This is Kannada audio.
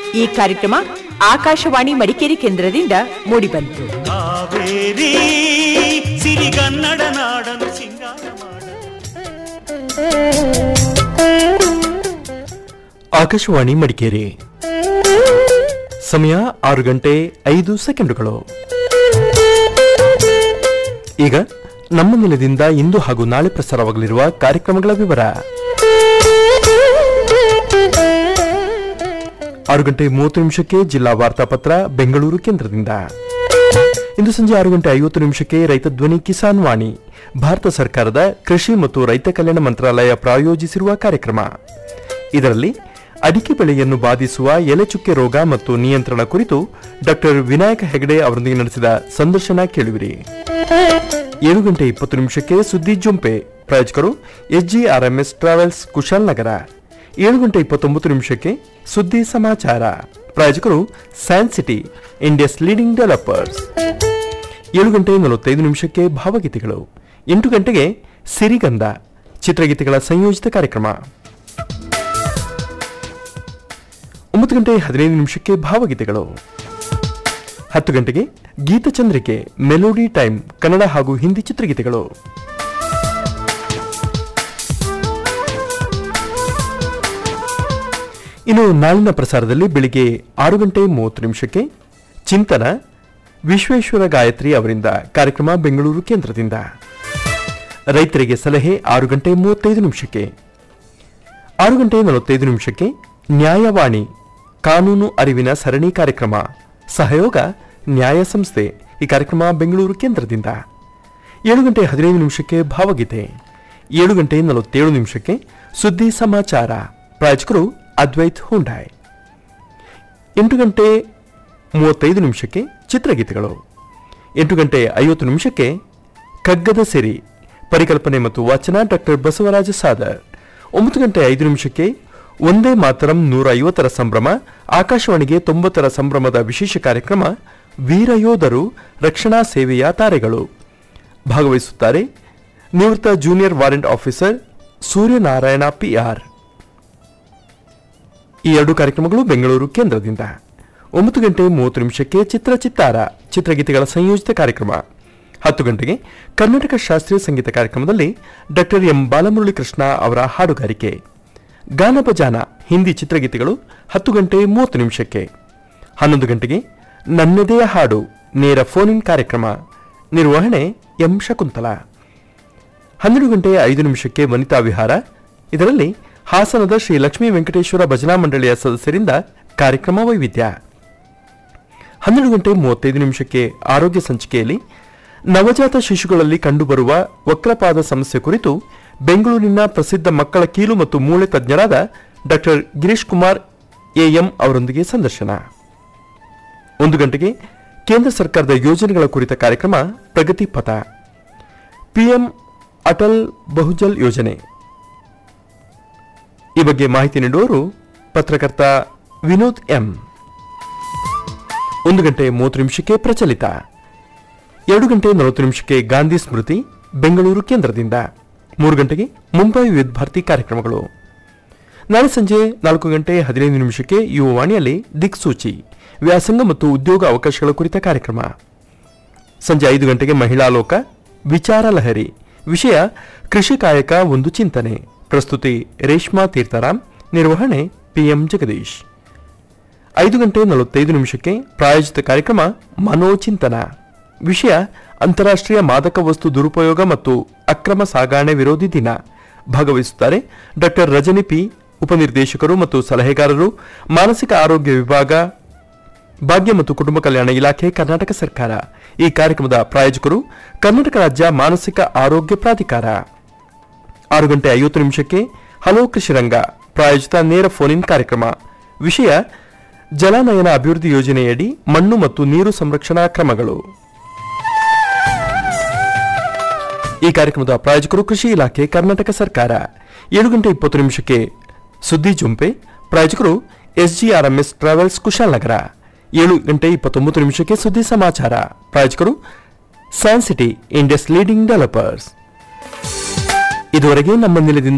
ಈ ಕಾರ್ಯಕ್ರಮ ಆಕಾಶವಾಣಿ ಮಡಿಕೇರಿ ಕೇಂದ್ರದಿಂದ ಮೂಡಿಬಂತು ಕಾವೇರಿ ಸಿರಿಗನ್ನಡ ನಾಡನು ಸಿಂಗಾರ ಮಾಡ ಆಕಾಶವಾಣಿ ಮಡಿಕೇರಿ ಸಮಯ ಆರು ಗಂಟೆ ಐದು ಸೆಕೆಂಡುಗಳು ಈಗ ನಮ್ಮ ನೆಲದಿಂದ ಇಂದು ಹಾಗೂ ನಾಳೆ ಪ್ರಸಾರವಾಗಲಿರುವ ಕಾರ್ಯಕ್ರಮಗಳ ವಿವರ ಆರು ಗಂಟೆ ಮೂವತ್ತು ನಿಮಿಷಕ್ಕೆ ಜಿಲ್ಲಾ ವಾರ್ತಾಪತ್ರ ಬೆಂಗಳೂರು ಕೇಂದ್ರದಿಂದ ಇಂದು ಸಂಜೆ ಆರು ಗಂಟೆ ಐವತ್ತು ನಿಮಿಷಕ್ಕೆ ರೈತ ಧ್ವನಿ ಕಿಸಾನ್ ವಾಣಿ ಭಾರತ ಸರ್ಕಾರದ ಕೃಷಿ ಮತ್ತು ರೈತ ಕಲ್ಯಾಣ ಮಂತ್ರಾಲಯ ಪ್ರಾಯೋಜಿಸಿರುವ ಕಾರ್ಯಕ್ರಮ ಇದರಲ್ಲಿ ಅಡಿಕೆ ಬೆಳೆಯನ್ನು ಬಾಧಿಸುವ ಎಲೆಚುಕ್ಕೆ ರೋಗ ಮತ್ತು ನಿಯಂತ್ರಣ ಕುರಿತು ಡಾಕ್ಟರ್ ವಿನಾಯಕ ಹೆಗಡೆ ಅವರೊಂದಿಗೆ ನಡೆಸಿದ ಸಂದರ್ಶನ ಕೇಳುವಿರಿ ಏಳು ಗಂಟೆ ಇಪ್ಪತ್ತು ನಿಮಿಷಕ್ಕೆ ಸುದ್ದಿ ಜೊಂಪೆ ಪ್ರಾಯೋಜಕರು ಎಸ್ಜಿಆರ್ಎಂಎಸ್ ಟ್ರಾವೆಲ್ಸ್ ಕುಶಾಲ್ನಗರ ಏಳು ಗಂಟೆ ಇಪ್ಪತ್ತೊಂಬತ್ತು ನಿಮಿಷಕ್ಕೆ ಸುದ್ದಿ ಸಮಾಚಾರ ಪ್ರಾಯೋಜಕರು San City India's leading developers ಏಳು ಗಂಟೆ ನಲವತ್ತೈದು ನಿಮಿಷಕ್ಕೆ ಭಾವಗೀತೆಗಳು ಎಂಟು ಗಂಟೆಗೆ ಸಿರಿಗಂಧ ಚಿತ್ರಗೀತೆಗಳ ಸಂಯೋಜಿತ ಕಾರ್ಯಕ್ರಮ ಒಂಬತ್ತು ಗಂಟೆ ಹದಿನೈದು ನಿಮಿಷಕ್ಕೆ ಭಾವಗೀತೆಗಳು ಹತ್ತು ಗಂಟೆಗೆ ಗೀತಚಂದ್ರಿಕೆ ಮೆಲೋಡಿ ಟೈಮ್ ಕನ್ನಡ ಹಾಗೂ ಹಿಂದಿ ಚಿತ್ರಗೀತೆಗಳು ಇನ್ನು ನಾಳಿನ ಪ್ರಸಾರದಲ್ಲಿ ಬೆಳಿಗ್ಗೆ ಆರು ಗಂಟೆ ಮೂವತ್ತು ನಿಮಿಷಕ್ಕೆ ಚಿಂತನ ವಿಶ್ವೇಶ್ವರ ಗಾಯತ್ರಿ ಅವರಿಂದ ಕಾರ್ಯಕ್ರಮ ಬೆಂಗಳೂರು ಕೇಂದ್ರದಿಂದ ರೈತರಿಗೆ ಸಲಹೆ ಆರು ಗಂಟೆ ಮೂವತ್ತೈದು ನಿಮಿಷಕ್ಕೆ ಆರು ಗಂಟೆ ನಲವತ್ತೈದು ನಿಮಿಷಕ್ಕೆ ನ್ಯಾಯವಾಣಿ ಕಾನೂನು ಅರಿವಿನ ಸರಣಿ ಕಾರ್ಯಕ್ರಮ ಸಹಯೋಗ ನ್ಯಾಯ ಸಂಸ್ಥೆ ಈ ಕಾರ್ಯಕ್ರಮ ಬೆಂಗಳೂರು ಕೇಂದ್ರದಿಂದ ಏಳು ಗಂಟೆ ಹದಿನೈದು ನಿಮಿಷಕ್ಕೆ ಭಾವಗೀತೆ ಏಳು ಗಂಟೆ ನಲವತ್ತೇಳು ನಿಮಿಷಕ್ಕೆ ಸುದ್ದಿ ಸಮಾಚಾರ ಪ್ರಾಯೋಜಕರು ಅದ್ವೈತ್ ಹುಂಡಾಯ್ ಎಂಟು ಗಂಟೆ ಮೂವತ್ತೈದು ನಿಮಿಷಕ್ಕೆ ಚಿತ್ರಗೀತೆಗಳು ಎಂಟು ಗಂಟೆ ಐವತ್ತು ನಿಮಿಷಕ್ಕೆ ಕಗ್ಗದ ಸಿರಿ ಪರಿಕಲ್ಪನೆ ಮತ್ತು ವಾಚನ ಡಾಕ್ಟರ್ ಬಸವರಾಜ ಸಾದರ್ ಒಂಬತ್ತು ಗಂಟೆ ಐದು ನಿಮಿಷಕ್ಕೆ ಒಂದೇ ಮಾತರಂ ನೂರ ಐವತ್ತರ ಸಂಭ್ರಮ ಆಕಾಶವಾಣಿಗೆ ತೊಂಬತ್ತರ ಸಂಭ್ರಮದ ವಿಶೇಷ ಕಾರ್ಯಕ್ರಮ ವೀರಯೋಧರು ರಕ್ಷಣಾ ಸೇವೆಯ ತಾರೆಗಳು ಭಾಗವಹಿಸುತ್ತಾರೆ ನಿವೃತ್ತ junior warrant officer Suryanarayana PR ಈ ಎರಡು ಕಾರ್ಯಕ್ರಮಗಳು ಬೆಂಗಳೂರು ಕೇಂದ್ರದಿಂದ ಒಂಬತ್ತು ಗಂಟೆ ಮೂವತ್ತು ನಿಮಿಷಕ್ಕೆ ಚಿತ್ರ ಚಿತ್ತಾರ ಚಿತ್ರಗೀತೆಗಳ ಸಂಯೋಜಿತ ಕಾರ್ಯಕ್ರಮ ಹತ್ತು ಗಂಟೆಗೆ ಕರ್ನಾಟಕ ಶಾಸ್ತ್ರೀಯ ಸಂಗೀತ ಕಾರ್ಯಕ್ರಮದಲ್ಲಿ ಡಾಕ್ಟರ್ ಎಂ ಬಾಲಮುರಳಿ ಕೃಷ್ಣ ಅವರ ಹಾಡುಗಾರಿಕೆ ಗಾನಭಜಾನ ಹಿಂದಿ ಚಿತ್ರಗೀತೆಗಳು ಹತ್ತು ಗಂಟೆ ಮೂವತ್ತು ನಿಮಿಷಕ್ಕೆ ಹನ್ನೊಂದು ಗಂಟೆಗೆ ನನ್ನದೇ ಹಾಡು ನೇರ ಫೋನ್ ಇನ್ ಕಾರ್ಯಕ್ರಮ ನಿರ್ವಹಣೆ ಎಂ ಶಕುಂತಲಾ ಹನ್ನೆರಡು ಗಂಟೆ ಐದು ನಿಮಿಷಕ್ಕೆ ವನಿತಾ ವಿಹಾರ ಇದರಲ್ಲಿ ಹಾಸನದ ಶ್ರೀ ಲಕ್ಷ್ಮೀ ವೆಂಕಟೇಶ್ವರ ಭಜನಾ ಮಂಡಳಿಯ ಸದಸ್ಯರಿಂದ ಕಾರ್ಯಕ್ರಮ ವೈವಿಧ್ಯ ಹನ್ನೆರಡು ಗಂಟೆ ಮೂವತ್ತೈದು ನಿಮಿಷಕ್ಕೆ ಆರೋಗ್ಯ ಸಂಚಿಕೆಯಲ್ಲಿ ನವಜಾತ ಶಿಶುಗಳಲ್ಲಿ ಕಂಡುಬರುವ ವಕ್ರಪಾದ ಸಮಸ್ಯೆ ಕುರಿತು ಬೆಂಗಳೂರಿನ ಪ್ರಸಿದ್ಧ ಮಕ್ಕಳ ಕೀಲು ಮತ್ತು ಮೂಳೆ ತಜ್ಞರಾದ ಡಾಕ್ಟರ್ ಗಿರೀಶ್ ಕುಮಾರ್ ಎಎಂ ಅವರೊಂದಿಗೆ ಸಂದರ್ಶನ ಒಂದು ಗಂಟೆಗೆ ಕೇಂದ್ರ ಸರ್ಕಾರದ ಯೋಜನೆಗಳ ಕುರಿತ ಕಾರ್ಯಕ್ರಮ ಪ್ರಗತಿ ಪಥ ಪಿಎಂ ಅಟಲ್ ಬಹುಜಲ್ ಯೋಜನೆ ಈ ಬಗ್ಗೆ ಮಾಹಿತಿ ನೀಡುವವರು ಪತ್ರಕರ್ತ ವಿನೋದ್ ಎಂ ಒಂದು ಗಂಟೆ ಮೂವತ್ತು ನಿಮಿಷಕ್ಕೆ ಪ್ರಚಲಿತ ಎರಡು ಗಂಟೆ ನಲವತ್ತು ನಿಮಿಷಕ್ಕೆ ಗಾಂಧಿ ಸ್ಮೃತಿ ಬೆಂಗಳೂರು ಕೇಂದ್ರದಿಂದ ಮೂರು ಗಂಟೆಗೆ ಮುಂಬೈ ವಿದ್ಯಾರ್ಥಿ ಕಾರ್ಯಕ್ರಮಗಳು ನಾಳೆ ಸಂಜೆ ನಾಲ್ಕು ಗಂಟೆ ಹದಿನೈದು ನಿಮಿಷಕ್ಕೆ ಯುವವಾಣಿಯಲ್ಲಿ ದಿಕ್ಸೂಚಿ ವ್ಯಾಸಂಗ ಮತ್ತು ಉದ್ಯೋಗ ಅವಕಾಶಗಳ ಕುರಿತ ಕಾರ್ಯಕ್ರಮ ಸಂಜೆ ಐದು ಗಂಟೆಗೆ ಮಹಿಳಾ ಲೋಕ ವಿಚಾರ ಲಹರಿ ವಿಷಯ ಕೃಷಿ ಕಾಯಕ ಒಂದು ಚಿಂತನೆ ಪ್ರಸ್ತುತಿ ರೇಷ್ಮಾ ತೀರ್ಥರಾಮ್ ನಿರ್ವಹಣೆ ಪಿಎಂ ಜಗದೀಶ್ ಐದು ಗಂಟೆ ನಲವತ್ತೈದು ನಿಮಿಷಕ್ಕೆ ಪ್ರಾಯೋಜಿತ ಕಾರ್ಯಕ್ರಮ ಮನೋಚಿಂತನ ವಿಷಯ ಅಂತಾರಾಷ್ಟ್ರೀಯ ಮಾದಕ ವಸ್ತು ದುರುಪಯೋಗ ಮತ್ತು ಅಕ್ರಮ ಸಾಗಾಣೆ ವಿರೋಧಿ ದಿನ ಭಾಗವಹಿಸುತ್ತಾರೆ ಡಾಕ್ಟರ್ ರಜನಿ ಪಿ ಉಪನಿರ್ದೇಶಕರು ಮತ್ತು ಸಲಹೆಗಾರರು ಮಾನಸಿಕ ಆರೋಗ್ಯ ವಿಭಾಗ ಭಾಗ್ಯ ಮತ್ತು ಕುಟುಂಬ ಕಲ್ಯಾಣ ಇಲಾಖೆ ಕರ್ನಾಟಕ ಸರ್ಕಾರ ಈ ಕಾರ್ಯಕ್ರಮದ ಪ್ರಾಯೋಜಕರು ಕರ್ನಾಟಕ ರಾಜ್ಯ ಮಾನಸಿಕ ಆರೋಗ್ಯ ಪ್ರಾಧಿಕಾರ ಆರು ಗಂಟೆ ಐವತ್ತು ನಿಮಿಷಕ್ಕೆ ಹಲೋ ಕೃಷಿರಂಗ ಪ್ರಾಯೋಜಿತ ನೇರ ಫೋನ್ ಇನ್ ಕಾರ್ಯಕ್ರಮ ವಿಷಯ ಜಲಾನಯನ ಅಭಿವೃದ್ಧಿ ಯೋಜನೆಯಡಿ ಮಣ್ಣು ಮತ್ತು ನೀರು ಸಂರಕ್ಷಣಾ ಕ್ರಮಗಳು ಈ ಕಾರ್ಯಕ್ರಮದ ಪ್ರಾಯೋಜಕರು ಕೃಷಿ ಇಲಾಖೆ ಕರ್ನಾಟಕ ಸರ್ಕಾರ ಏಳು ಗಂಟೆ ಇಪ್ಪತ್ತು ನಿಮಿಷಕ್ಕೆ ಸುದ್ದಿ ಜುಂಪೆ ಪ್ರಾಯೋಜಕರು ಎಸ್ಜಿಆರ್ಎಂಎಸ್ ಟ್ರಾವೆಲ್ಸ್ ಕುಶಾಲನಗರ ಏಳು ಗಂಟೆ ಇಪ್ಪತ್ತೊಂಬತ್ತು ನಿಮಿಷಕ್ಕೆ ಸುದ್ದಿ ಸಮಾಚಾರ ಪ್ರಾಯೋಜಕರು San City India's leading developers ಇದುವರೆಗೆ ನಮ್ಮ ನಿಲಯದಿಂದ